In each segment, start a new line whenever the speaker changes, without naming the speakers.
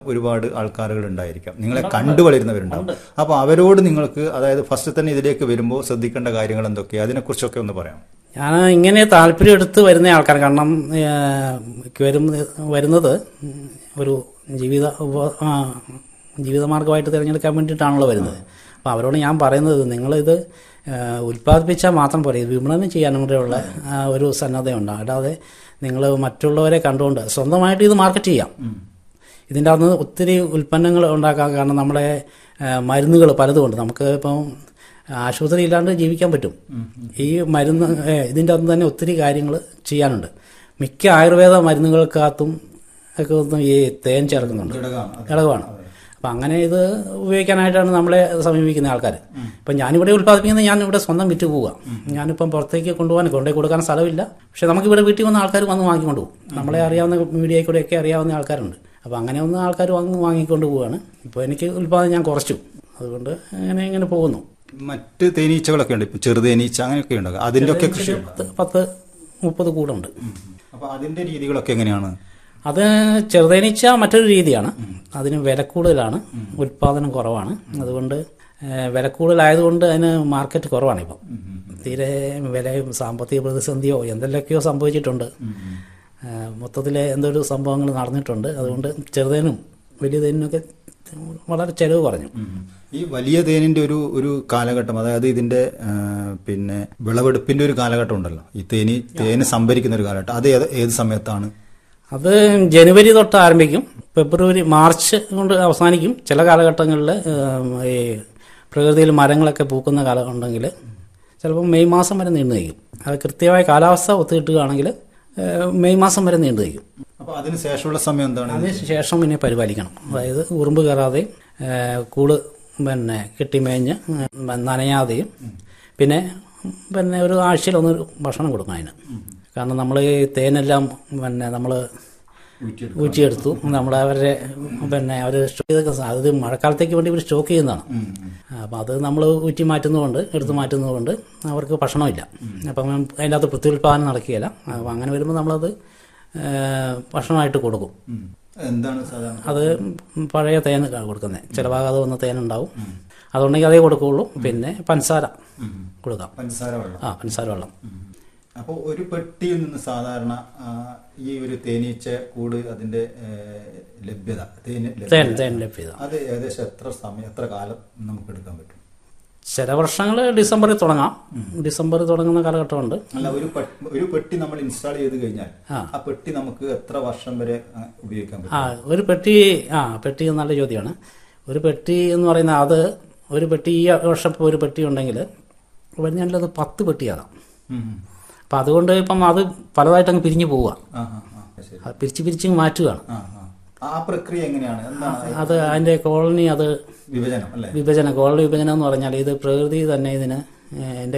ഒരുപാട് ആൾക്കാരുകൾ ഉണ്ടായിരിക്കാം നിങ്ങളെ കണ്ടു വളരുന്നവരുണ്ടാവും അപ്പോൾ അവരോട് നിങ്ങൾക്ക് അതായത് ഫസ്റ്റ് തന്നെ ഇതിലേക്ക് വരുമ്പോൾ ശ്രദ്ധിക്കേണ്ട കാര്യങ്ങൾ എന്തൊക്കെയാണ് അതിനെക്കുറിച്ചൊക്കെ ഒന്ന് പറയാം
ഞാൻ ഇങ്ങനെ താല്പര്യം എടുത്ത് വരുന്ന ആൾക്കാർ കാരണം ഏഹ്, വരും വരുന്നത് ഒരു ജീവിത ഉപ- ആ, ജീവിതമാർഗമായിട്ട് തിരഞ്ഞെടുക്കാൻ വേണ്ടിയിട്ടാണല്ലോ വരുന്നത് അപ്പോൾ അവരോട് ഞാൻ പറയുന്നത് നിങ്ങളിത് ഏഹ്, ഉൽപ്പാദിപ്പിച്ചാൽ മാത്രം പോരെ ഇത് വിപണനം ചെയ്യാനും കൂടെയുള്ള ആ, ഒരു സന്നദ്ധയുണ്ട് അല്ലാതെ നിങ്ങൾ മറ്റുള്ളവരെ കണ്ടുകൊണ്ട് സ്വന്തമായിട്ട് ഇത് മാർക്കറ്റ് ചെയ്യാം ഇതിൻ്റെ അകത്ത് ഒത്തിരി ഉൽപ്പന്നങ്ങൾ ഉണ്ടാക്കാൻ കാരണം നമ്മുടെ മരുന്നുകൾ പലതുമുണ്ട് നമുക്ക് ഇപ്പം ആശുപത്രി ഇല്ലാണ്ട് ജീവിക്കാൻ പറ്റും ഈ മരുന്ന് ഏ, ഇതിൻ്റെ അകത്ത് തന്നെ ഒത്തിരി കാര്യങ്ങൾ ചെയ്യാനുണ്ട് മിക്ക ആയുർവേദ മരുന്നുകൾക്കകത്തും ഒക്കെ ഒന്നും ഈ തേൻ ചേർക്കുന്നുണ്ട് ഘടകമാണ് അപ്പം അങ്ങനെ ഇത് ഉപയോഗിക്കാനായിട്ടാണ് നമ്മളെ സമീപിക്കുന്ന ആൾക്കാർ ഇപ്പം ഞാനിവിടെ ഉൽപ്പാദിപ്പിക്കുന്നത് ഞാൻ ഇവിടെ സ്വന്തം വിറ്റ് പോവുക ഞാനിപ്പം പുറത്തേക്ക് കൊണ്ടുപോകാൻ കൊണ്ടേ കൊടുക്കാൻ സ്ഥലമില്ല പക്ഷെ നമുക്കിവിടെ വീട്ടിൽ വന്ന ആൾക്കാർ വന്ന് വാങ്ങിക്കൊണ്ട് പോകും നമ്മളെ അറിയാവുന്ന മീഡിയയിൽ കൂടെയൊക്കെ അറിയാവുന്ന ആൾക്കാരുണ്ട് അപ്പം അങ്ങനെ ഒന്ന് ആൾക്കാർ വന്ന് വാങ്ങിക്കൊണ്ട് പോവുകയാണ് ഇപ്പോൾ എനിക്ക് ഉൽപ്പാദനം ഞാൻ കുറച്ചു അതുകൊണ്ട് അങ്ങനെ ഇങ്ങനെ പോകുന്നു
മറ്റ് തേനീച്ചകളൊക്കെ ഉണ്ട് ഇപ്പൊ ചെറുതേനീച്ച അങ്ങനെയൊക്കെ ഉണ്ട് അതിന്റെ ഒക്കെ കൃഷി
പത്ത് പത്ത് മുപ്പത് കൂടുണ്ട്
അപ്പൊ അതിന്റെ രീതികളൊക്കെ എങ്ങനെയാണ്
അത് ചെറുതേനീച്ച മറ്റൊരു രീതിയാണ് അതിന് വില കൂടുതലാണ് ഉൽപാദനം കുറവാണ് അതുകൊണ്ട് ഏഹ്, വില കൂടുതലായതുകൊണ്ട് അതിന് മാർക്കറ്റ് കുറവാണ് ഇപ്പം തീരെ വിലയും സാമ്പത്തിക പ്രതിസന്ധിയോ എന്തെല്ലാമൊക്കെയോ സംഭവിച്ചിട്ടുണ്ട് ഏഹ്, മൊത്തത്തിലെ എന്തൊരു സംഭവങ്ങൾ നടന്നിട്ടുണ്ട് അതുകൊണ്ട് ചെറുതേനും വലിയ തേനിനൊക്കെ വളരെ ചെലവ് കുറഞ്ഞു
ഈ വലിയ തേനിന്റെ ഒരു ഒരു കാലഘട്ടം അതായത് ഇതിന്റെ ആ, പിന്നെ വിളവെടുപ്പിന്റെ ഒരു കാലഘട്ടം ഉണ്ടല്ലോ ഈ തേനി തേന് സംഭരിക്കുന്ന ഒരു കാലഘട്ടം അത് ഏത് ഏത് സമയത്താണ്
അത് ജനുവരി തൊട്ട് ആരംഭിക്കും ഫെബ്രുവരി മാർച്ച് കൊണ്ട് അവസാനിക്കും ചില കാലഘട്ടങ്ങളിൽ ഈ പ്രകൃതിയിൽ മരങ്ങളൊക്കെ പൂക്കുന്ന കാലം ഉണ്ടെങ്കിൽ ചിലപ്പോൾ മെയ് മാസം വരെ നീണ്ടു നിൽക്കും അത് കൃത്യമായ കാലാവസ്ഥ ഒത്തുകിട്ടുകയാണെങ്കിൽ ഏഹ്, മെയ് മാസം വരെ നീണ്ടു നിൽക്കും
അപ്പൊ അതിന് ശേഷമുള്ള സമയം എന്താണ്
അതിന് ശേഷം പിന്നെ പരിപാലിക്കണം അതായത് ഉറുമ്പ് കയറാതെയും ഏഹ്, കൂട് പിന്നെ കെട്ടിമേഞ്ഞ് ഏഹ്, നനയാതെയും പിന്നെ പിന്നെ ഒരു ആഴ്ചയിൽ ഒന്ന് ഭക്ഷണം കൊടുക്കണം അതിന് കാരണം നമ്മൾ ഈ തേനെല്ലാം പിന്നെ നമ്മൾ ഊറ്റിയെടുത്തു നമ്മൾ അവരുടെ പിന്നെ അവർ സ്റ്റോക്ക് ചെയ്തൊക്കെ സാ- അത് മഴക്കാലത്തേക്ക് വേണ്ടി ഇവർ സ്റ്റോക്ക് ചെയ്യുന്നതാണ് അപ്പം അത് നമ്മൾ ഊറ്റി മാറ്റുന്നതുകൊണ്ട് എടുത്ത് മാറ്റുന്നതുകൊണ്ട് അവർക്ക് ഭക്ഷണമില്ല അപ്പം അതിൻ്റെ അകത്ത് പ്രത്യുൽപാദനം നടക്കുകയില്ല അപ്പം അങ്ങനെ വരുമ്പോൾ നമ്മളത് ഏഹ്, ഭക്ഷണമായിട്ട് കൊടുക്കും
ഉം. എന്താണ് സാധാരണ
അത് പഴയ തേൻ കൊടുക്കുന്നത് ചിലവാകാതെ വന്ന തേനുണ്ടാവും അതുണ്ടെങ്കിൽ അതേ കൊടുക്കുകയുള്ളൂ പിന്നെ പഞ്ചസാര കൊടുക്കാം
പഞ്ചസാര വെള്ളം
ആ പഞ്ചസാര വെള്ളം
അപ്പോൾ ഒരു പെട്ടിയിൽ നിന്ന് സാധാരണ ആ, ഈ ഒരു തേനീച്ച കൂട് അതിന്റെ ഏ, ലഭ്യത തേന് ലഭ്യത
തേൻ തേൻ ലഭ്യത
അത് ഏകദേശം എത്ര സമയം എത്ര കാലം നമുക്ക് എടുക്കാൻ പറ്റും
ചില വർഷങ്ങൾ ഡിസംബറിൽ തുടങ്ങാം ഡിസംബറിൽ തുടങ്ങുന്ന കാലഘട്ടമുണ്ട്
അല്ല ഒരു പെ- ഒരു പെട്ടി നമ്മൾ ഇൻസ്റ്റാൾ ചെയ്ത് കഴിഞ്ഞാൽ
ആ.
ആ പെട്ടി നമുക്ക് എത്ര വർഷം വരെ ആ, ഉപയോഗിക്കാൻ പറ്റും
ആ ഒരു പെട്ടി ആ പെട്ടി നല്ല ചോദ്യമാണ് ഒരു പെട്ടി എന്ന് പറയുന്നത് അത് ഒരു പെട്ടി ഈ വർഷം ഇപ്പോൾ ഒരു പെട്ടി ഉണ്ടെങ്കിൽ വരുന്നതിൽ അത് പത്ത് പെട്ടിയാകാം
ഉം, ഉം.
അപ്പം അതുകൊണ്ട് ഇപ്പം അത് പലതായിട്ട് അങ്ങ് പിരിഞ്ഞു പോവുക
ആ, ആ, ആ, ശരി.
അത് പിരിച്ച് പിരിച്ച് മാറ്റുകയാണ്
ആ, ആ. ആ പ്രക്രിയ എങ്ങനെയാണ് എന്താണ്
അത് അതിൻ്റെ കോളനി അത്
വിഭജനം അല്ലെ
വിഭജനം കോളനി വിഭജനം എന്ന് പറഞ്ഞാൽ ഇത് പ്രകൃതി തന്നെ ഇതിന് എൻ്റെ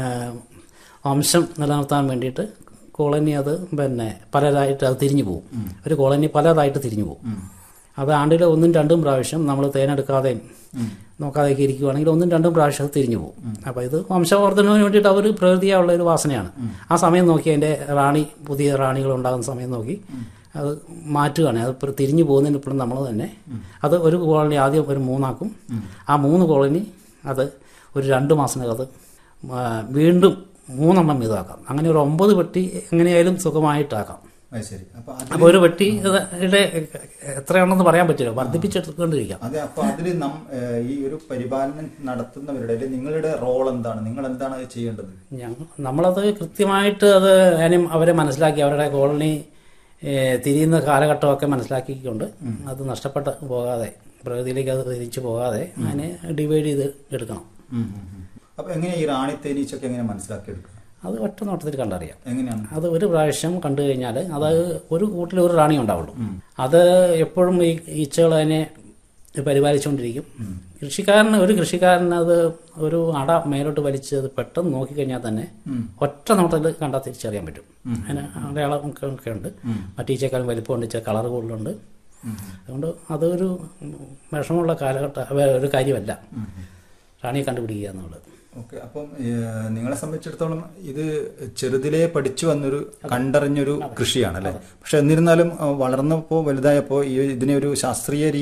വംശം നിലനിർത്താൻ വേണ്ടിയിട്ട് കോളനി അത് പിന്നെ പലതായിട്ട് അത് തിരിഞ്ഞു പോകും ഒരു കോളനി പലതായിട്ട് തിരിഞ്ഞു പോകും അത് ആണ്ടിൽ ഒന്നും രണ്ടും പ്രാവശ്യം നമ്മൾ തേനെടുക്കാതെയും നോക്കാതെയൊക്കെ ഇരിക്കുവാണെങ്കിൽ ഒന്നും രണ്ടും പ്രാവശ്യം അത് തിരിഞ്ഞു പോകും അപ്പോൾ ഇത് വംശവർദ്ധനവിന് വേണ്ടിയിട്ട് അവർ പ്രകൃതിയുള്ള ഒരു വാസനയാണ് ആ സമയം നോക്കി അതിൻ്റെ റാണി പുതിയ റാണികൾ ഉണ്ടാകുന്ന സമയം നോക്കി അത് മാറ്റുകയാണ് അത് ഇപ്പം തിരിഞ്ഞു പോകുന്നതിന് ഇപ്പോഴും നമ്മൾ തന്നെ അത് ഒരു കോളനി ആദ്യം ഒരു മൂന്നാക്കും ആ മൂന്ന് കോളനി അത് ഒരു രണ്ട് മാസത്തിനകത്ത് ആ, വീണ്ടും മൂന്നെണ്ണം ഇതാക്കാം അങ്ങനെ ഒരു ഒമ്പത് പെട്ടി എങ്ങനെയായാലും സുഖമായിട്ടാക്കാം
അത് ശരി അപ്പൊ അത്
അപ്പോൾ ഒരു പെട്ടി ഇത് എത്രയാണെന്ന് പറയാൻ പറ്റില്ല വർദ്ധിപ്പിച്ചെടുത്തുകൊണ്ടിരിക്കാം
അതെ അപ്പൊ അതിൽ നം ഏഹ് ഈ ഒരു പരിപാലനം നടത്തുന്നവരുടെ അല്ലെങ്കിൽ നിങ്ങളുടെ റോൾ എന്താണ് നിങ്ങൾ എന്താണ് അത് ചെയ്യേണ്ടത്
ഞങ്ങൾ നമ്മളത് കൃത്യമായിട്ട് അത് അതിനും അവരെ മനസ്സിലാക്കി അവരുടെ കോളനി ഏഹ്, തിരിയുന്ന കാലഘട്ടമൊക്കെ മനസ്സിലാക്കിക്കൊണ്ട് അത് നഷ്ടപ്പെട്ട് പോകാതെ പ്രകൃതിയിലേക്ക് അത് തിരിച്ചു പോകാതെ അതിനെ ഡിവൈഡ് ചെയ്ത് എടുക്കണം
അപ്പൊ എങ്ങനെയാ ഈ റാണി തേനീച്ചൊക്കെ എങ്ങനെ മനസ്സിലാക്കി എടുക്കുക
അത് ഒറ്റ നോട്ടത്തിൽ കണ്ടറിയാം
എങ്ങനെയാണ്
അത് ഒരു പ്രാവശ്യം കണ്ടു കഴിഞ്ഞാൽ അത് ഒരു കൂട്ടിൽ ഒരു റാണി ഉണ്ടാവുള്ളൂ അത് എപ്പോഴും ഈ ഈച്ചകൾ അതിനെ പരിപാലിച്ചുകൊണ്ടിരിക്കും കൃഷിക്കാരന് ഒരു കൃഷിക്കാരന് അത് ഒരു അട മേലോട്ട് വലിച്ച് അത് പെട്ടെന്ന് നോക്കിക്കഴിഞ്ഞാൽ തന്നെ ഒറ്റ നോട്ടത്തിൽ കണ്ടാൽ തിരിച്ചറിയാൻ പറ്റും അതിന് അടയാളം ഒക്കെ ഒക്കെ ഉണ്ട് മറ്റീച്ചേക്കാളും വലിപ്പമുണ്ട് ഇച്ചിരി കളർ കൂടുതലുണ്ട് അതുകൊണ്ട് അതൊരു വിഷമമുള്ള കാലഘട്ട ഒരു കാര്യമല്ല റാണിയെ കണ്ടുപിടിക്കുക എന്നുള്ളത്
ഓക്കെ അപ്പം ഏഹ്, നിങ്ങളെ സംബന്ധിച്ചിടത്തോളം ഇത് ചെറുതിലേ പഠിച്ചു വന്നൊരു കണ്ടറിഞ്ഞൊരു കൃഷിയാണ് അല്ലെ പക്ഷെ എന്നിരുന്നാലും അഹ് വളർന്നപ്പോ വലുതായപ്പോ ഈ ഇതിനെ ഒരു ശാസ്ത്രീയ